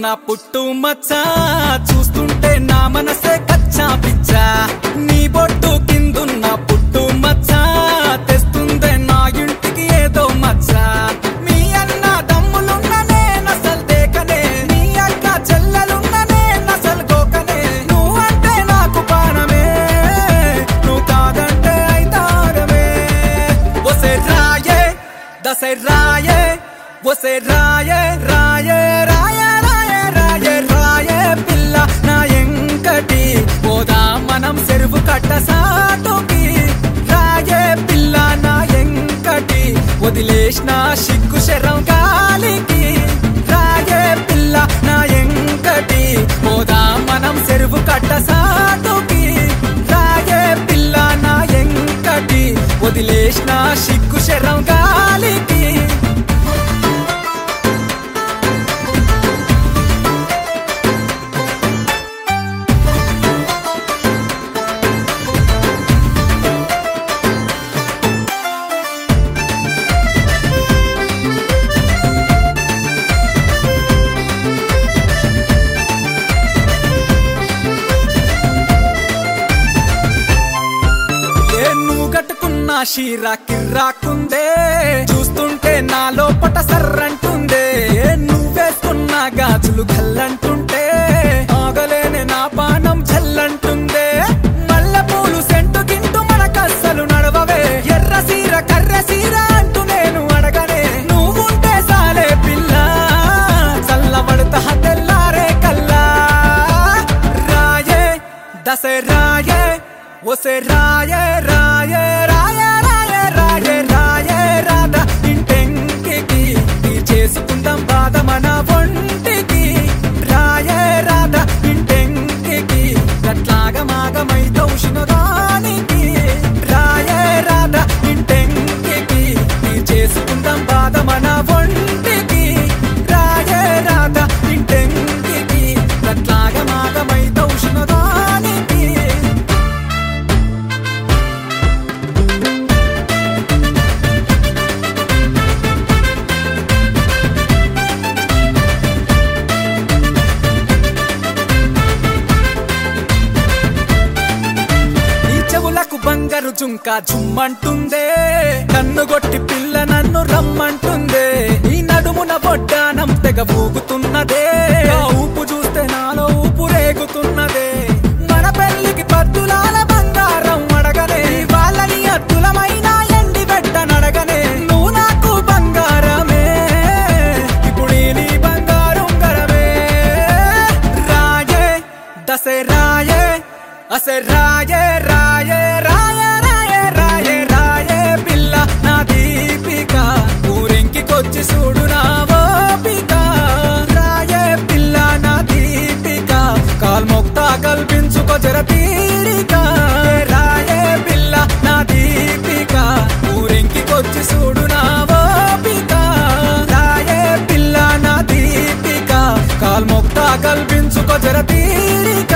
పుట్టు మచ్చ చూస్తుంటే నా మనసే కచ్చా పిచ్చా నీ బొట్టు కిందున్న పుట్టు మచ్చ తెస్తుందే నా ఇంటికి ఏదో మచ్చ మీ అన్న దమ్ములున్ననే నసల్ దేకనే నీ అక్క చెల్లెలున్ననే నసల్ గోకనే నువ్వంటే నాకు పానమే నువ్వు కాదంటే అయితారమే ఒసే రాయే దసే రాయే ఒసే రాయే రాయే రాయే రాయే రాయే రాయే పిల్ల నా ఎంకటి పోదా మనం చెరువు కట్ట సాటుకి రాయే పిల్ల నా ఎంకటి వదిలేసిన సిగ్గు శరం గాలికి రాయే పిల్ల నా ఎంకటి పోదా మనం చెరువు కట్ట సాటుకి రాయే పిల్ల నా ఎంకటి వదిలేసిన సిగ్గు శరం గాలికి ఏ నువ్వు కట్టుకున్న షీరా కిర్రాకుందే చూస్తుంటే నా లోపట సర్రంటుందే ఏ నువ్వేసుకున్న గాజులు గల్లంటుంటే ఆగలేని నా పానం చల్లంటుందే మల్లె పూలు సెంటు గింటు మనకస్సలు నడవవే ఎర్ర సీర కర్ర సీర అంటూ నేను అడగనే నువ్వుంటే సాలే పిల్ల చల్లబడతా తెల్లారే కల్లా రాయే దసే రాయే ఒసే రాయే రాయే రాయే రాయే రాయే రాయే రాధ ఇంటెంకికి ఈ చేసుకుందాం బాధ మన ఒంటికి రాయే రాధ ఇంటెంకికి గట్లాగా మాగమై తౌషినదానికి రాయే రాధ ఇంటెంకికి ఈ చేసుకుందాం బాధ మన ఒంటికి రాయే రాధ ఇంటెంకికి గట్లాగా మాగమై తౌషినదానికి నీ చెవులకు బంగారు జుంక జుమ్మంటుందే కన్ను కొట్టి పిల్ల నన్ను రమ్మంటుందే ఈ నడుమున బొడ్డానం తెగ ఊగుతున్నదే ఆ ఊపు చూస్తే నాలో ఊపు రేగుతున్నదే మన పెళ్లికి పద్దులాల బంగారం అడగనే వాళ్ళని అద్దులమైన ఎండి పెట్ట నడగనే నువ్వు నాకు బంగారమే ఇప్పుడు ఈ నీ బంగారం గరమే రాయే దసే రాయే అసే రాయే రాయే రాయే రాయే రాయే రాయే పిల్ల నా దీపిక ఊరింకికొచ్చి చూడు నా ఓపిక రాయే పిల్ల నా దీపిక కాల్మొక్తా కల్పించుకో జర తీరిక రాయే పిల్ల నా దీపిక ఊరింకికొచ్చి చూడు నా ఓపిక రాయే పిల్ల నా దీపిక కాల్మొక్తా కల్పించుకో జర తీరిక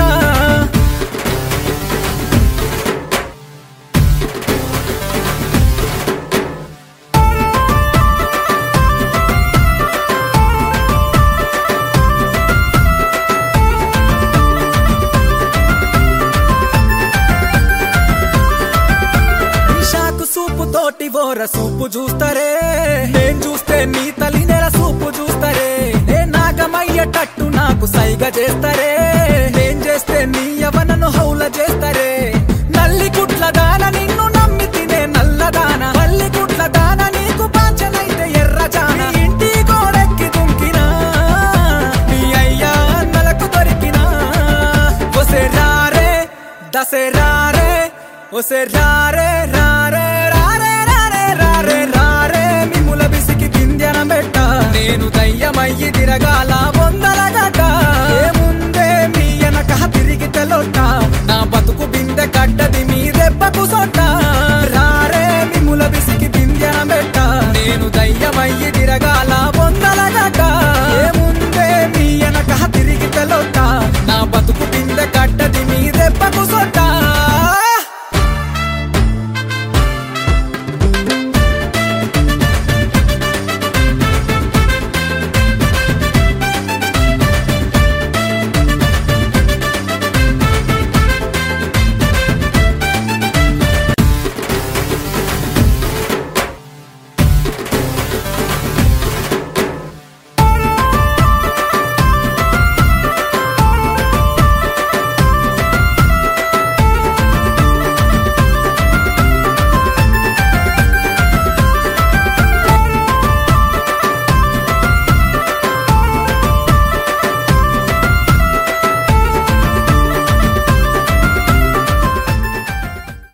షాకు సూపు తోటి ఓర సూపు చూస్తారే నేను చూస్తే నీ తల్లి నెల సూపు చూస్తారే నే నాగమయ్యేటట్టు నాకు సైగ చేస్తారే నేను చేస్తే నీ యవనను హౌల చేస్తారే నల్లి కుట్ల దాన నిన్ను నమ్మి తినే నల్లదాన పల్లి కుట్ల దాన నీకు పాచనైతే ఎర్రజాన నీ ఇంటి గోడెక్కి దుంకినా నీ అయ్యా అన్నలకు దొరికినా ఒసే రారే దసే రారే ఒసే రారే రారే రారే రారే రారే రారే మిముల బిసికి పిందెన బెట్ట నేను దయ్యమయ్యి తిరగాల బొందల గట ఏముందే మీ వెనక తిరిగి తెలొట్ట నా బతుకు బిందె కడ్డది మీ దెబ్బకు సొట్ట రారే మిముల బిసికి పిందెన బెట్ట నేను దయ్యమయ్యి తిరగాల